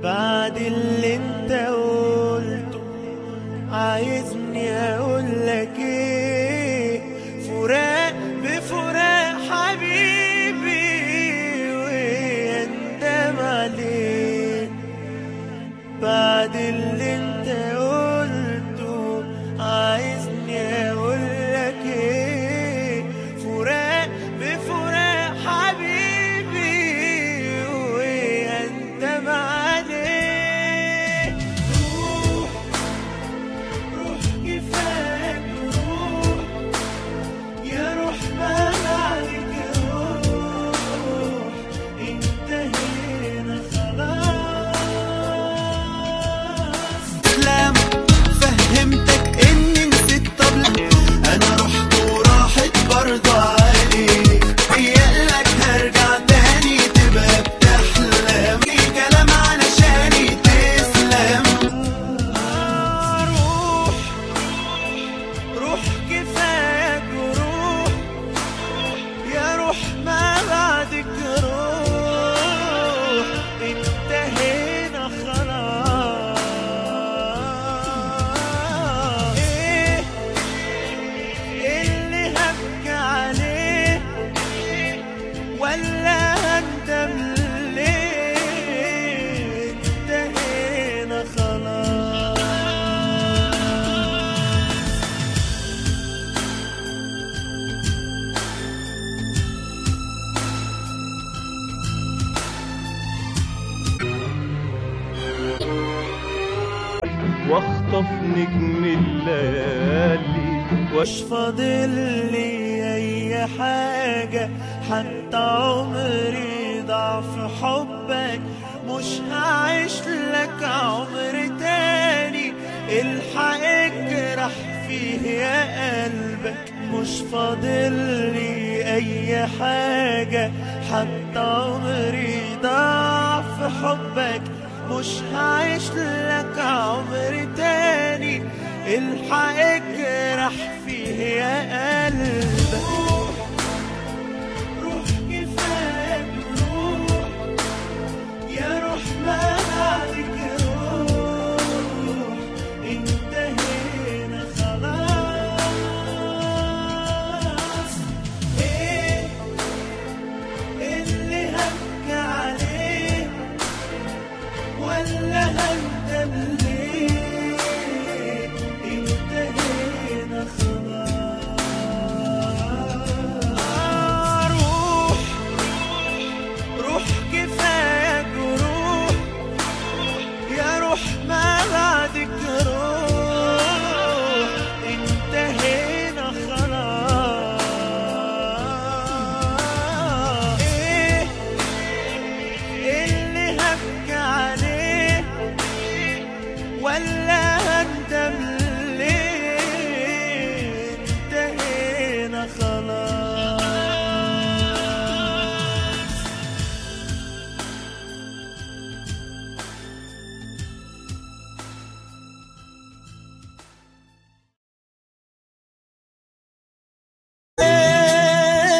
بعد اللي انت قلته عايزني اقول لك ايه فراق بفراق حبيبي ويندم عليه بعد اللي انت قلته عايزني اقول لك ايه فراق بفراق حبيبي ويندم عليه روح روح كفاك روح يا روح ما بعدك روح انتهينا خلاص لما فهمتك اني نسيت طب لا، انا رحت وراحت برضه عليك قالك هرجع تاني تبقى بتحلم لي كلام علشاني تسلم روح روح كفاك روح يا روح ما بعدك روح انتهينا خلاص ايه اللي هبكي عليه ولا هندم ليه انتهينا خلاص واخطف نجم الليالي مش فاضل لي اي حاجة حتى عمري ضاع في حبك مش هعيش لك عمر تاني الحق اجرح فيه يا قلبك مش فاضل لي اي حاجة حتى عمري ضاع في حبك مش هعيش لك عمر تاني الحق اجرح فيه يا قلبي